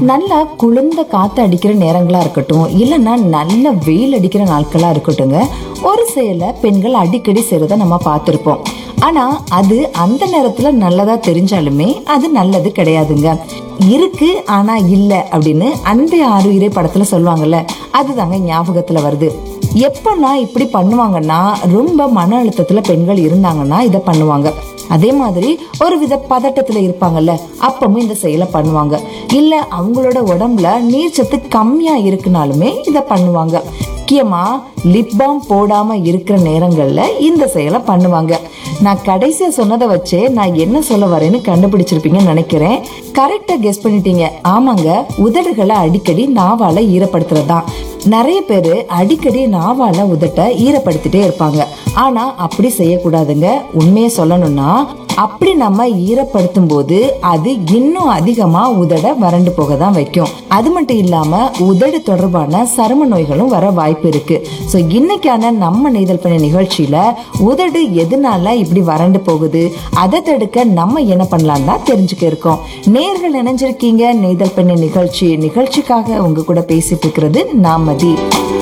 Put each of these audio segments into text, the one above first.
நல்லா குளிர்ந்த காத்து அடிக்கிற நேரங்களா இருக்கட்டும் இல்லைன்னா நல்ல வெயில் அடிக்கிற நாட்களா இருக்கட்டுங்க ஒரு செயலை பெண்கள் அடிக்கடி செய்யறத நம்ம பார்த்திருப்போம் ஆனா அது அந்த நேரத்துல நல்லதா தெரிஞ்சாலுமே அது நல்லது கிடையாதுங்க இருக்கு ஆனா இல்ல அப்படின்னு அன்பே ஆறுயிரே படத்துல சொல்லுவாங்கல்ல அதுதாங்க ஞாபகத்துல வருது எப்பன்னா இப்படி பண்ணுவாங்கன்னா ரொம்ப மன அழுத்தத்துல பெண்கள் இருந்தாங்கன்னா இதை பண்ணுவாங்க அதே மாதிரி ஒரு வித பதட்டத்துல இருப்பாங்கல்ல அப்பவும் இந்த செயலை பண்ணுவாங்க இல்ல அவங்களோட உடம்புல நீர்ச்சத்து கம்மியா இருக்குனாலுமே இதை பண்ணுவாங்க முக்கியமா லிப் பாம் போடாம இருக்கிற நேரங்கள்ல இந்த செயலை பண்ணுவாங்க நான் கடைசியா சொன்னதை வச்சே நான் என்ன சொல்ல வரேன்னு கண்டுபிடிச்சிருப்பீங்கன்னு நினைக்கிறேன் கரெக்டா கெஸ் பண்ணிட்டீங்க ஆமாங்க உதடுகளை அடிக்கடி நாவால ஈரப்படுத்துறதுதான் நிறைய பேர் அடிக்கடி நாவால உதட்ட ஈரப்படுத்திட்டே இருப்பாங்க ஆனா அப்படி செய்யக்கூடாதுங்க உண்மையை சொல்லணும்னா அப்படி நம்ம ஈரப்படுத்தும் போது அது இன்னும் அதிகமா உதட வறண்டு போக தான் வைக்கும் அது மட்டும் இல்லாம உதடு தொடர்பான சரும நோய்களும் வர வாய்ப்பு இருக்கு ஸோ இன்னைக்கான நம்ம நெய்தல் பண்ண நிகழ்ச்சியில உதடு எதனால இப்படி வறண்டு போகுது அதை தடுக்க நம்ம என்ன பண்ணலாம் தான் தெரிஞ்சுக்க இருக்கோம் நேர்கள் இணைஞ்சிருக்கீங்க நெய்தல் பண்ண நிகழ்ச்சி நிகழ்ச்சிக்காக உங்க கூட பேசிட்டு இருக்கிறது நாமதி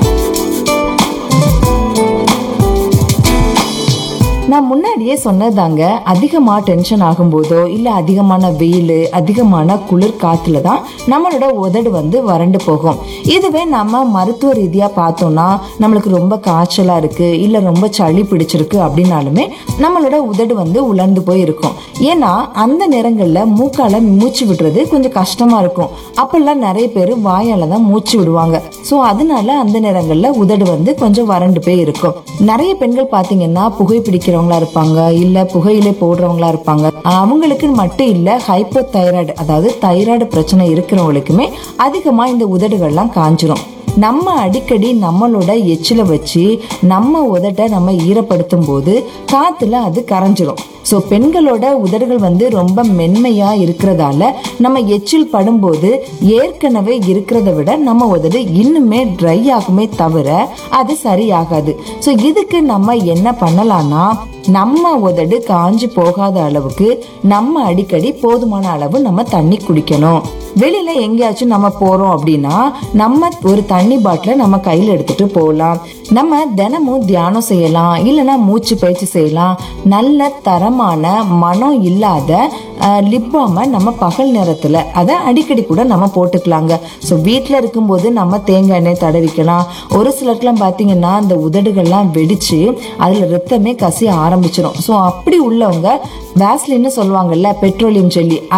நான் முன்னாடியே சொன்னதாங்க அதிகமா டென்ஷன் ஆகும்போதோ இல்ல அதிகமான வெயில் அதிகமான குளிர் காத்துல தான் நம்மளோட உதடு வந்து வறண்டு போகும் இதுவே நம்ம மருத்துவ ரீதியா பார்த்தோம்னா நம்மளுக்கு ரொம்ப காய்ச்சலா இருக்கு இல்ல ரொம்ப சளி பிடிச்சிருக்கு அப்படின்னாலுமே நம்மளோட உதடு வந்து உலர்ந்து போய் இருக்கும் ஏன்னா அந்த நேரங்கள்ல மூக்கால மூச்சு விடுறது கொஞ்சம் கஷ்டமா இருக்கும் அப்பெல்லாம் நிறைய பேர் வாயால தான் மூச்சு விடுவாங்க ஸோ அதனால அந்த நேரங்கள்ல உதடு வந்து கொஞ்சம் வறண்டு போய் இருக்கும் நிறைய பெண்கள் பாத்தீங்கன்னா புகைப்பிடிக்கிறவங்களா இருப்பாங்க இல்ல புகையிலை போடுறவங்களா இருப்பாங்க அவங்களுக்கு மட்டும் இல்ல ஹைப்போ தைராய்டு அதாவது தைராய்டு பிரச்சனை இருக்கிறவங்களுக்குமே அதிகமா இந்த உதடுகள்லாம் காஞ்சிரும் நம்ம அடிக்கடி நம்மளோட எச்சில வச்சு நம்ம உதட்ட நம்ம ஈரப்படுத்தும் போது காத்துல அது கரைஞ்சிரும் ஸோ பெண்களோட உதடுகள் வந்து ரொம்ப மென்மையா இருக்கிறதால நம்ம எச்சில் படும்போது ஏற்கனவே இருக்கிறத விட நம்ம உதடு இன்னுமே ட்ரை ஆகுமே தவிர அது சரியாகாது ஸோ இதுக்கு நம்ம என்ன பண்ணலாம்னா நம்ம உதடு காஞ்சு போகாத அளவுக்கு நம்ம அடிக்கடி போதுமான அளவு நம்ம தண்ணி குடிக்கணும் வெளியில எங்கேயாச்சும் நம்ம போறோம் அப்படின்னா நம்ம ஒரு தண்ணி பாட்டில நம்ம கையில எடுத்துட்டு போகலாம் நம்ம தினமும் தியானம் செய்யலாம் இல்லைன்னா மூச்சு பயிற்சி செய்யலாம் நல்ல தரமான மனம் இல்லாத லிப்பாம நம்ம பகல் நேரத்துல அதை அடிக்கடி கூட நம்ம போட்டுக்கலாங்க ஸோ வீட்டில் இருக்கும்போது நம்ம தேங்காய் எண்ணெய் தடவிக்கலாம் ஒரு சிலருக்குலாம் பார்த்தீங்கன்னா அந்த உதடுகள்லாம் வெடிச்சு அதுல ரத்தமே கசிய ஆரம்பிச்சிடும் ஸோ அப்படி உள்ளவங்க வேஸ்லின்னு சொல்லுவாங்கல்ல பெட்ரோலியம் ஜெல்லி